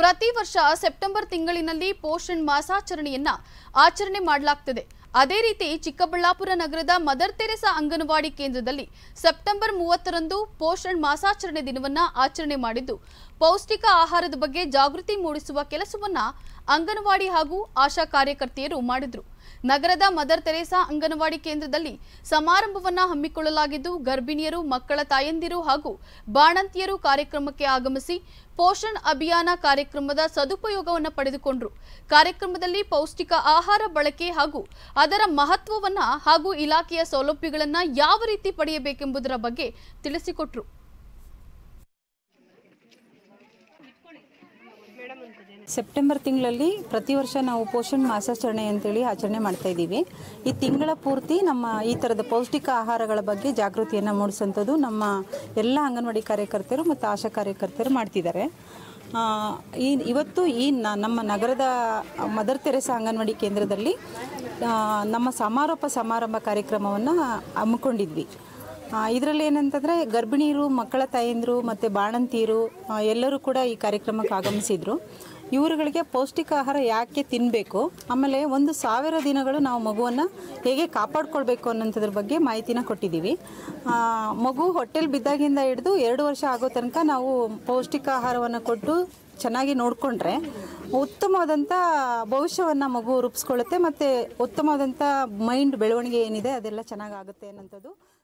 ಪ್ರತಿ ವರ್ಷ ಸೆಪ್ಟೆಂಬರ್ ತಿಂಗಳಿನಲ್ಲಿ ಪೋಷಣ್ ಮಾಸಾಚರಣೆಯನ್ನ ಆಚರಣೆ ಮಾಡಲಾಗ್ತದೆ ಅದೇ ರೀತಿ ಚಿಕ್ಕಬಳ್ಳಾಪುರ ನಗರದ ಮದರ್ ತೆರೆಸಾ ಅಂಗನವಾಡಿ ಕೇಂದ್ರದಲ್ಲಿ ಸೆಪ್ಟೆಂಬರ್ ಮೂವತ್ತರಂದು ಪೋಷಣ್ ಮಾಸಾಚರಣೆ ದಿನವನ್ನ ಆಚರಣೆ ಮಾಡಿದ್ದು ಪೌಷ್ಟಿಕ ಆಹಾರದ ಬಗ್ಗೆ ಜಾಗೃತಿ ಮೂಡಿಸುವ ಕೆಲಸವನ್ನ ಅಂಗನವಾಡಿ ಹಾಗೂ ಆಶಾ ಕಾರ್ಯಕರ್ತೆಯರು ಮಾಡಿದ್ರು ನಗರದ ಮದರ್ ತೆರೇಸಾ ಅಂಗನವಾಡಿ ಕೇಂದ್ರದಲ್ಲಿ ಸಮಾರಂಭವನ್ನ ಹಮ್ಮಿಕೊಳ್ಳಲಾಗಿದ್ದು ಗರ್ಭಿಣಿಯರು ಮಕ್ಕಳ ತಾಯಂದಿರು ಹಾಗೂ ಬಾಣಂತಿಯರು ಕಾರ್ಯಕ್ರಮಕ್ಕೆ ಆಗಮಿಸಿ ಪೋಷಣ್ ಅಭಿಯಾನ ಕಾರ್ಯಕ್ರಮದ ಸದುಪಯೋಗವನ್ನು ಪಡೆದುಕೊಂಡ್ರು ಕಾರ್ಯಕ್ರಮದಲ್ಲಿ ಪೌಷ್ಟಿಕ ಆಹಾರ ಬಳಕೆ ಹಾಗೂ ಅದರ ಮಹತ್ವವನ್ನ ಹಾಗೂ ಇಲಾಖೆಯ ಸೌಲಭ್ಯಗಳನ್ನ ಯಾವ ರೀತಿ ಪಡೆಯಬೇಕೆಂಬುದರ ಬಗ್ಗೆ ತಿಳಿಸಿಕೊಟ್ರು ಸೆಪ್ಟೆಂಬರ್ ತಿಂಗಳಲ್ಲಿ ಪ್ರತಿ ವರ್ಷ ನಾವು ಪೋಷಣ್ ಮಾಸಾಚರಣೆ ಅಂತೇಳಿ ಆಚರಣೆ ಮಾಡ್ತಾ ಇದ್ದೀವಿ ಈ ತಿಂಗಳ ಪೂರ್ತಿ ನಮ್ಮ ಈ ಥರದ ಪೌಷ್ಟಿಕ ಆಹಾರಗಳ ಬಗ್ಗೆ ಜಾಗೃತಿಯನ್ನು ಮೂಡಿಸೋಂಥದ್ದು ನಮ್ಮ ಎಲ್ಲ ಅಂಗನವಾಡಿ ಕಾರ್ಯಕರ್ತರು ಮತ್ತು ಆಶಾ ಕಾರ್ಯಕರ್ತರು ಮಾಡ್ತಿದ್ದಾರೆ ಆ, ಈ ಇವತ್ತು ಈ ನ- ನಮ್ಮ ನಗರದ ಮದರ್ ತೆರೆಸಾ ಅಂಗನವಾಡಿ ಕೇಂದ್ರದಲ್ಲಿ ಆ, ನಮ್ಮ ಸಮಾರೋಪ ಸಮಾರಂಭ ಕಾರ್ಯಕ್ರಮವನ್ನು ಹಮ್ಮಿಕೊಂಡಿದ್ವಿ ಇದರಲ್ಲಿ ಏನಂತಂದರೆ ಗರ್ಭಿಣಿಯರು ಮಕ್ಕಳ ತಾಯಂದಿರು ಮತ್ತು ಬಾಣಂತಿಯರು ಆ, ಎಲ್ಲರೂ ಕೂಡ ಈ ಕಾರ್ಯಕ್ರಮಕ್ಕೆ ಆಗಮಿಸಿದರು ಇವರುಗಳಿಗೆ ಪೌಷ್ಟಿಕ ಆಹಾರ ಯಾಕೆ ತಿನ್ನಬೇಕು ಆಮೇಲೆ ಒಂದು ಸಾವಿರ ದಿನಗಳು ನಾವು ಮಗುವನ್ನು ಹೇಗೆ ಕಾಪಾಡ್ಕೊಳ್ಬೇಕು ಅನ್ನೋಂಥದ್ರ ಬಗ್ಗೆ ಮಾಹಿತಿನ ಕೊಟ್ಟಿದ್ದೀವಿ ಆ, ಮಗು ಹೊಟ್ಟೆಲಿ ಬಿದ್ದಾಗಿಂದ ಹಿಡಿದು ಎರಡು ವರ್ಷ ಆಗೋ ತನಕ ನಾವು ಪೌಷ್ಟಿಕ ಆಹಾರವನ್ನು ಕೊಟ್ಟು ಚೆನ್ನಾಗಿ ನೋಡಿಕೊಂಡ್ರೆ ಉತ್ತಮವಾದಂಥ ಭವಿಷ್ಯವನ್ನು ಮಗು ರೂಪಿಸ್ಕೊಳ್ಳುತ್ತೆ ಮತ್ತು ಉತ್ತಮವಾದಂಥ ಮೈಂಡ್ ಬೆಳವಣಿಗೆ ಏನಿದೆ ಅದೆಲ್ಲ ಚೆನ್ನಾಗಾಗುತ್ತೆ ಅನ್ನೋಂಥದ್ದು